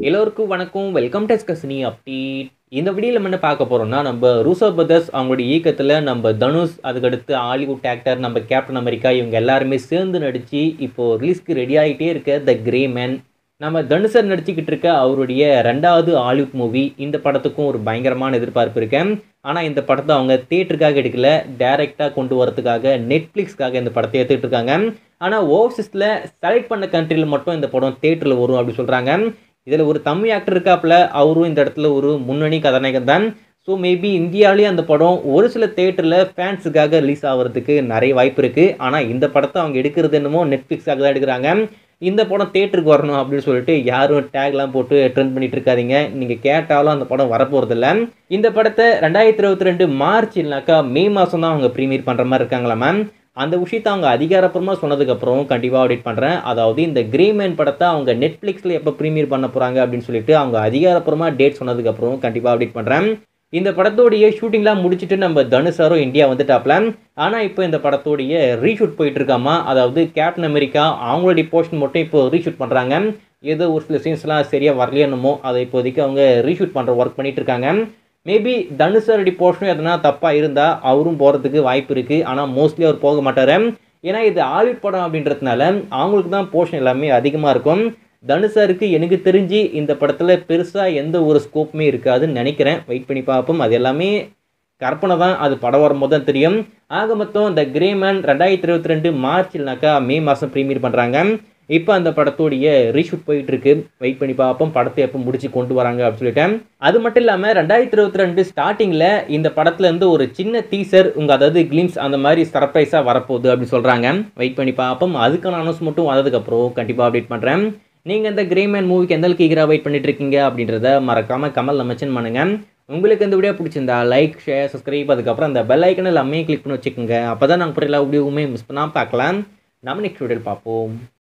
எல்லோருக்கும் வணக்கம் welcome to Cassini update இந்த வீடியோவில் நம்ம என்ன பார்க்க போகிறோம்னா நம்ம ரூசோ பிரதர்ஸ் அவங்களுடைய இயக்கத்தில் நம்ம தனுஷ் அதுக்கடுத்து ஹாலிவுட் ஆக்டர் நம்ம கேப்டன் அமெரிக்கா இவங்க எல்லாருமே சேர்ந்து நடித்து இப்போது ரிலீஸ்க்கு ரெடி ஆகிட்டே இருக்க த கிரே மேன் நம்ம தனுஷர் நடிச்சுக்கிட்டு இருக்க அவருடைய ரெண்டாவது ஹாலிவுட் மூவி இந்த படத்துக்கும் ஒரு பயங்கரமான எதிர்பார்ப்பு இருக்கேன் ஆனால் இந்த படத்தை அவங்க தேட்டருக்காக எடுக்கல டைரெக்டாக கொண்டு வரதுக்காக நெட்ஃப்ளிக்ஸ்க்காக இந்த படத்தை எடுத்துகிட்டு இருக்காங்க ஆனால் ஓவர்சீஸில் செலக்ட் பண்ண கண்ட்ரியில் மட்டும் இந்த படம் தேட்டரில் வரும் அப்படி சொல்கிறாங்க இதில் ஒரு தமிழ் ஆக்டர் இருக்காப்புல அவரும் இந்த இடத்துல ஒரு முன்னணி கதாநாயகன் தான் ஸோ மேபி இந்தியாவிலேயே அந்த படம் ஒரு சில தேட்டரில் ஃபேன்ஸுக்காக ரிலீஸ் ஆகிறதுக்கு நிறைய வாய்ப்பு இருக்குது ஆனால் இந்த படத்தை அவங்க எடுக்கிறது என்னமோ நெட்ஃப்ளிக்ஸாக தான் எடுக்கிறாங்க இந்த படம் தேட்டருக்கு வரணும் அப்படின்னு சொல்லிட்டு யாரும் டேக்லாம் போட்டு ட்ரெண்ட் பண்ணிட்டு இருக்காதீங்க நீங்கள் கேட்டாலும் அந்த படம் வரப்போகிறதில்ல இந்த படத்தை ரெண்டாயிரத்தி இருபத்தி ரெண்டு மார்ச் இல்லைனாக்கா மே மாதம் தான் அவங்க ப்ரீமியர் பண்ணுற மாதிரி இருக்காங்களா மேம் அந்த விஷயத்தை அவங்க அதிகாரப்பூர்வமாக சொன்னதுக்கப்புறம் கண்டிப்பாக அப்டேட் பண்ணுறேன் அதாவது இந்த கிரேமேன் படத்தை அவங்க நெட்ஃப்ளிக்ஸில் எப்போ ப்ரீமியர் பண்ண போகிறாங்க அப்படின்னு சொல்லிட்டு அவங்க அதிகாரப்பூர்வமாக டேட் சொன்னதுக்கப்புறம் கண்டிப்பாக அப்டேட் பண்ணுறேன் இந்த படத்தோடைய ஷூட்டிங்லாம் முடிச்சுட்டு நம்ம தனுஷாரும் இந்தியா வந்துட்டாப்ல ஆனால் இப்போ இந்த படத்தோடைய ரீஷூட் போயிட்டு இருக்காமா அதாவது கேப்டன் அமெரிக்கா அவங்களுடைய போர்ஷன் மட்டும் இப்போ ரீஷூட் பண்ணுறாங்க ஏதோ ஒரு சில சீன்ஸ்லாம் சரியாக வரலையணுமோ அதை இப்போதைக்கு அவங்க ரீஷூட் பண்ணுற ஒர்க் பண்ணிட்டு இருக்காங்க மேபி தனுஷரடி போர்ஷனும் எதனா தப்பாக இருந்தால் அவரும் போகிறதுக்கு வாய்ப்பு இருக்குது ஆனால் மோஸ்ட்லி அவர் போக மாட்டார் ஏன்னா இது ஹாலிவுட் படம் அப்படின்றதுனால அவங்களுக்கு தான் போர்ஷன் எல்லாமே அதிகமாக இருக்கும் தனுஷருக்கு எனக்கு தெரிஞ்சு இந்த படத்தில் பெருசாக எந்த ஒரு ஸ்கோப்புமே இருக்காதுன்னு நினைக்கிறேன் வெயிட் பண்ணி பார்ப்போம் அது எல்லாமே கற்பனை தான் அது படம் வரும்போது தான் தெரியும் ஆக மொத்தம் இந்த கிரேமேன் ரெண்டாயிரத்தி இருபத்தி ரெண்டு மார்ச் இல்லைனாக்கா மே மாதம் ப்ரீமியர் பண்ணுறாங்க இப்போ அந்த படத்தோடைய ரீஷூட் போயிட்டு இருக்கு வெயிட் பண்ணி பார்ப்போம் படத்தை எப்போ முடிச்சு கொண்டு வராங்க அப்படின்னு சொல்லிட்டேன் அது மட்டும் இல்லாமல் ரெண்டாயிரத்தி இருபத்தி ரெண்டு ஸ்டார்டிங்கில் இந்த படத்துலேருந்து ஒரு சின்ன டீசர் உங்கள் அதாவது கிளிம்ஸ் அந்த மாதிரி சர்ப்ரைஸாக வரப்போகுது அப்படின்னு சொல்கிறாங்க வெயிட் பண்ணி பார்ப்போம் அதுக்கான அனௌன்ஸ் மட்டும் வந்ததுக்கப்புறம் கண்டிப்பாக அப்டேட் பண்ணுறேன் நீங்கள் இந்த கிரேமேன் மூவிக்கு எந்த அளவுக்கு ஈகராக வெயிட் பண்ணிட்டு இருக்கீங்க அப்படின்றத மறக்காமல் கமல் மென்ஷன் பண்ணுங்கள் உங்களுக்கு இந்த வீடியோ பிடிச்சிருந்தா லைக் ஷேர் சப்ஸ்கிரைப் அதுக்கப்புறம் அந்த பெல் ஐக்கன் எல்லாமே கிளிக் பண்ணி வச்சுக்கோங்க அப்போ தான் நாங்கள் எல்லா வீடியோவுமே மிஸ் பண்ணாமல் பார்க்கலாம் நம்ம நெக்ஸ்ட் வீடியோவில் பார்ப்போம்